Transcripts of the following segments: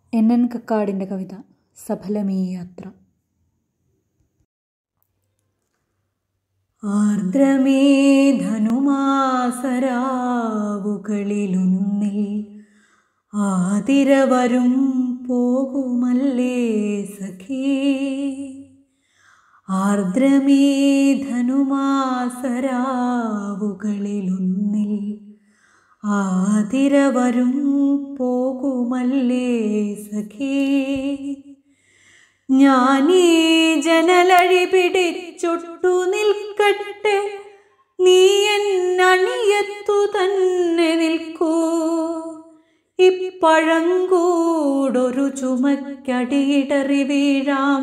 N N കക്കാടിൻ്റെ കവിത സഫലമീ യാത്ര ആർദ്രമേ ധനുമാസരാവുകളിലൊന്നിൽ ആതിരവരും പോകുമല്ലേ സഖീ ആർദ്രമേ ധനുമാസരാവുകളിലൊന്നിൽ ആതിരവരും പോകുമല്ലേ സഖീ ഞാനീ ജനലഴി പിടിച്ചൊട്ടു നിൽക്കട്ടെ നീ എന്നണിയത്തു തന്നെ നിൽക്കൂ ഇപ്പഴങ്കൂടൊരു ചുമക്കടിയിടറി വീഴാം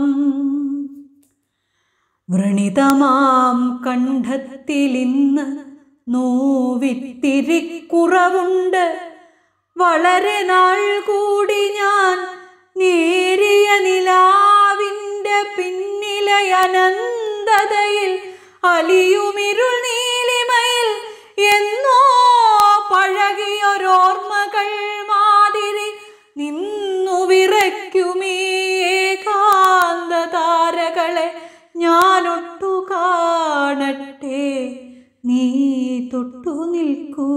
വ്രണിതമാം കണ്ഠത്തിലിന്ന് നോവിത്തിരി കുറവുണ്ട് വളരെ നാൾ കൂടി ഞാൻ നേരിയ നിലാവിൻ്റെ പിന്നിലെ അനന്തതയിൽ അലിയുമിരുൾ നീലിമയിൽ എന്നോ പഴകിയൊരോർമ്മകൾ മാതിരി നിന്നു വിറയ്ക്കുമീ ഏകാന്ത താരകളെ ഞാനൊട്ടു കാണട്ടെ നീ തൊട്ടു നിൽക്കൂ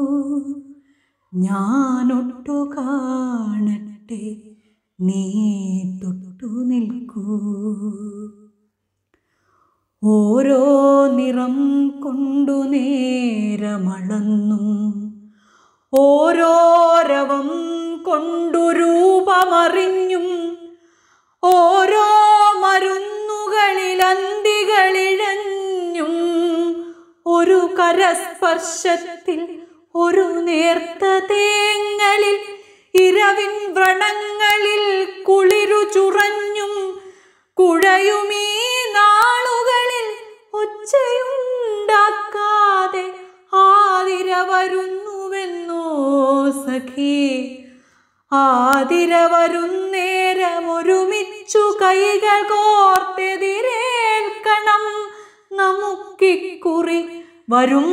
ഞാനൊട്ടു കാണട്ടെ നീ തൊട്ടു നിൽക്കൂ ഓരോ നിറം കൊണ്ടു നേരമളന്നും ഓരോ രവം കൊണ്ടു രൂപമറിഞ്ഞും ഓരോ മരുന്നുകളിൽ അന്തികളിഴഞ്ഞും ഒരു കരസ്പർശത്തിൽ ഒരു നേർത്ത തേങ്ങലിൽ ഇരവിൻ വ്രണങ്ങളിൽ കുളിരു ചുറഞ്ഞും കുഴയുമീ നാളുകളിൽ ഒച്ചയുണ്ടാക്കാതെ ആതിര വരുന്നുവെന്നോ സഖി ആതിര വരുന്നേരം ഒരുമിച്ചു കൈകൾ കോർത്തെതിരേൽക്കണം നമുക്കിക്കുറി വരും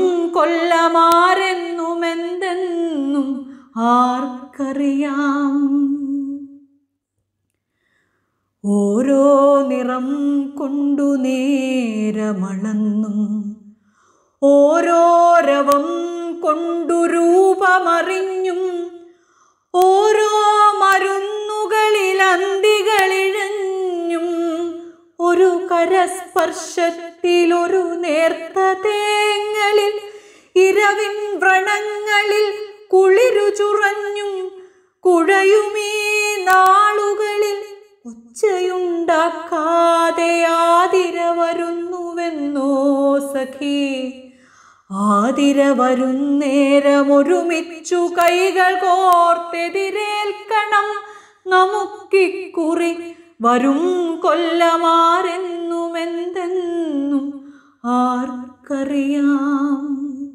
കൊല്ലമാരെന്നുമെന്തെന്നും ആർക്കറിയാം ഓരോ നിറം കൊണ്ടു നേരമളന്നും ഓരോ രവം കൊണ്ടു രൂപമറിഞ്ഞും ഓരോ മരുന്നുകളിൽ അന്തികളിഴഞ്ഞും ഒരു കരസ്പർശത്തിൽ ഒരു നേർത്ത തേങ്ങലിൽ ഇരവിൻ വ്രണങ്ങളിൽ കുളിരു ചുറഞ്ഞും കുഴയുമീ നാളുകളിൽ ഒച്ചയുണ്ടാക്കാതെ ആതിര വരുന്നുവെന്നോ സഖി ആതിര വരുന്നേരം ഒരുമിച്ചു കൈകൾ കോർത്തെതിരേൽക്കണം നമുക്കിക്കുറി വരും കൊല്ലമാരെന്നുമെന്തെന്നും ആർക്കറിയാം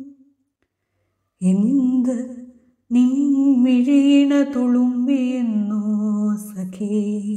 എന്ത് നിൻമിഴീണ തുളുമ്പിയെന്നോ സഖി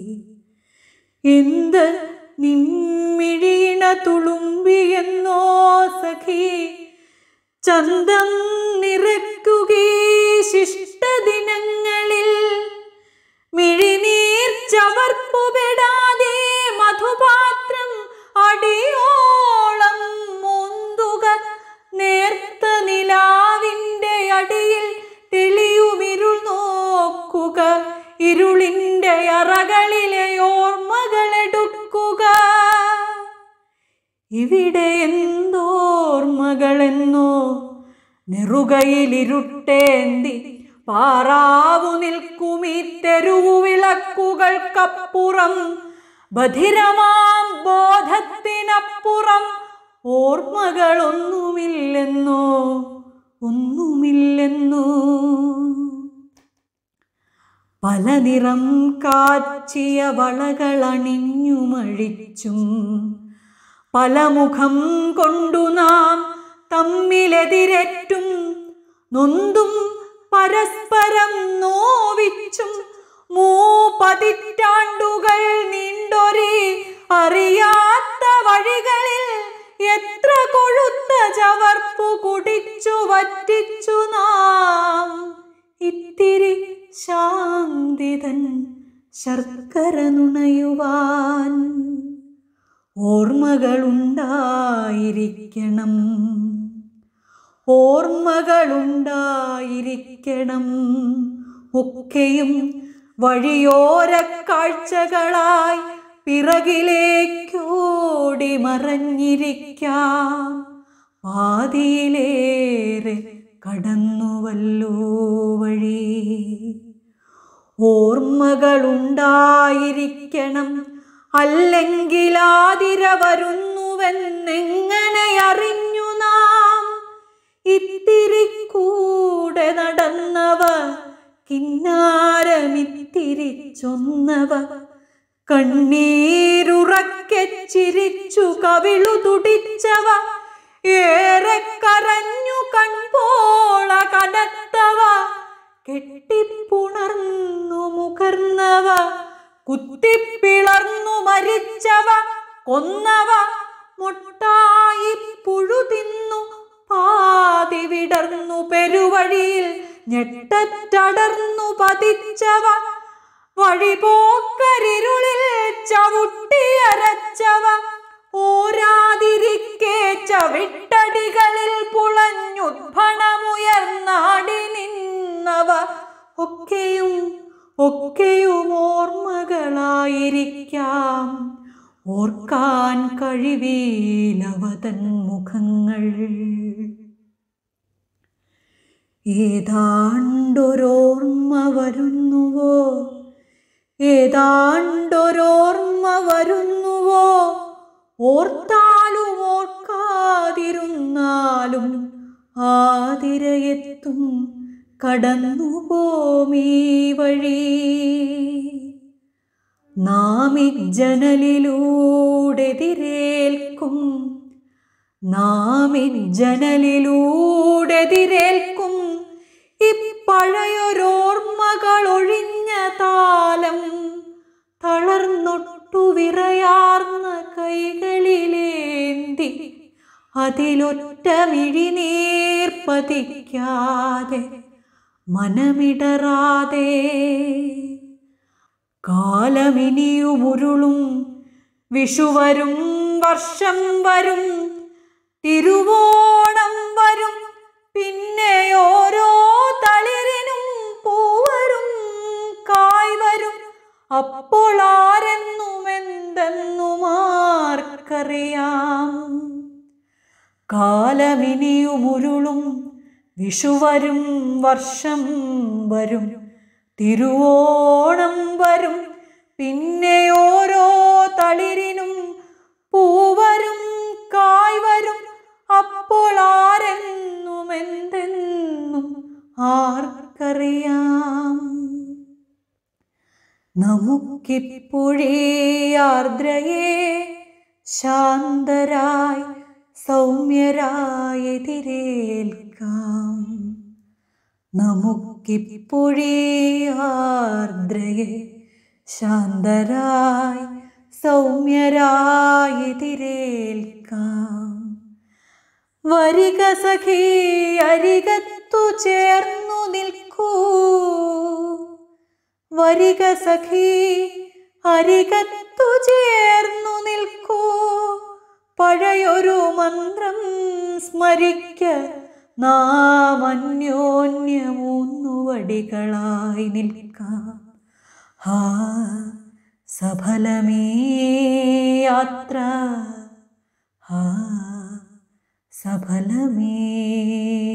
എന്ത് നിൻമിഴീണ തുളുമ്പിയെന്നോ സഖി ചന്തം നിറക്കുകീ ശിഷ്ടദിനങ്ങളിൽ മിഴിനീർ ചവർപ്പുപെടാതെ മധുപാത്രം അടിയോളം മോന്തുക നേർത്ത നിലാവിൻ്റെ അടിയിൽ തെളിയുമിരുൾ നോക്കുക ഇരുളിൻ്റെ അറകളിലെ ഓർമ്മകളെടുക്കുക ഇവിടെ എന്തോർമ്മകളെന്നോ നെറുകയിലിരുട്ടേന്തി പാറാവു നിൽക്കുമീ തെരുവു വിളക്കുകൾക്കപ്പുറം ബധിരമാം ബോധത്തിനപ്പുറം ഓർമ്മകളൊന്നുമില്ലെന്നോ ഒന്നുമില്ലെന്നോ പല നിറം കാച്ചിയ വളകളണിഞ്ഞു മഴിച്ചും പല മുഖം കൊണ്ടു നാം തമ്മിലെതിരേറ്റും നൊന്തും പരസ്പരം നോവിച്ചും മൂപതിറ്റാണ്ടുകൾ നീണ്ടൊരി അറിയാത്ത വഴികളിൽ എത്ര കൊഴുത്ത ചവർപ്പു കുടിച്ചു വറ്റിച്ചു നാം ഇത്തിരി ശാന്തിതൻ ശർക്കര നുണയുവാൻ ഓർമ്മകളുണ്ടായിരിക്കണം ഓർമ്മകളുണ്ടായിരിക്കണം ഒക്കെയും വഴിയോര കാഴ്ചകളായി പിറകിലേക്കോടി മറഞ്ഞിരിക്കാം പാതിയിലേറെ കടന്നുവല്ലോ വഴി ഓർമ്മകളുണ്ടായിരിക്കണം അല്ലെങ്കിൽ ആതിര വരുന്നുവെന്നെങ്ങനെ അറിഞ്ഞു നാം ഇത്തിരി കൂടെ നടന്നവ കിന്നാരമിത്തിരി ചൊന്നവ കണ്ണീരുറക്കെ ചിരിച്ചു കവിളു തുടിച്ചവ ഏറെ കരഞ്ഞു കൺപോള കനത്തവ കെട്ടിപ്പുണർന്നു മുകർന്നവ കുത്തിപ്പിളർന്നു മരിച്ചവ കൊന്നവ മുട്ടായി പുഴുതിന്നു പാതി വിടർന്നു പെരുവഴിയിൽ ഞെട്ടറ്റടർന്നു പതിച്ചവ വഴിപോക്കരിരുളിൽ ചവിട്ടിയരച്ചവ ഓരാതിരിക്കെ ചവിട്ടടികളിൽ പുളഞ്ഞുദ്ഭണമുയർന്നാടി നിന്നവ ഒക്കെയും ഒക്കെയും ഓർമ്മകളായിരിക്കാം ഓർക്കാൻ കഴിവീലവതൻ മുഖങ്ങൾ ഏതാണ്ടൊരോർമ്മ വരുന്നുവോ ഏതാണ്ടൊരോർമ്മ വരുന്നുവോ ഓർത്താലും ഓർക്കാതിരുന്നാലും ആതിരയെത്തും കടന്നുപോമീ വഴി നാമി ജനലിലൂടെതിരേൽക്കും നാമി ജനലിലൂടെതിരേൽക്കും ഇപ്പഴയൊരോർമ്മകൾ ഒഴിഞ്ഞ താലം തളർന്നൊട്ടു വിറയാർന്ന കൈകളിലേന്തി അതിലൊറ്റ മിഴിനീർ പതിക്കാതെ മനമിടറാതെ കാലമിനിയുമുരുളും വിഷുവരും വർഷം വരും തിരുവോണം വരും പിന്നെ ഓരോ തളിരിനും പൂവരും കായ് വരും അപ്പോൾ ആരെന്നുമെന്തെന്നും ആർക്കറിയാം കാലമിനിയുമുരുളും വിഷുവരും വർഷം വരും തിരുവോണം വരും പിന്നെ ഓരോ തളിരിനും പൂവരും കായ് വരും അപ്പോൾ ആരെന്നും എന്തെന്നും ആർക്കറിയാം നമുക്കിപ്പോഴേ ആർദ്രയെ ശാന്തരായി സൗമ്യരായി എതിരേൽക്കാം നമുക്കിപ്പോഴേ ആർദ്രയെ ശാന്തരായി സൗമ്യരായി എതിരേൽക്കാം വരിക സഖി അരികത്തു ചേർന്നു നിൽക്കൂ വരിക സഖി അരികത്തു ചേർന്നു നിൽക്കൂ പഴയൊരു മന്ത്രം സ്മരിക്ക നാം അന്യോന്യമൂന്നുവടികളായി നിൽക്കാം ഹാ സഫലമേ യാത്ര ഹാ സഫലമേ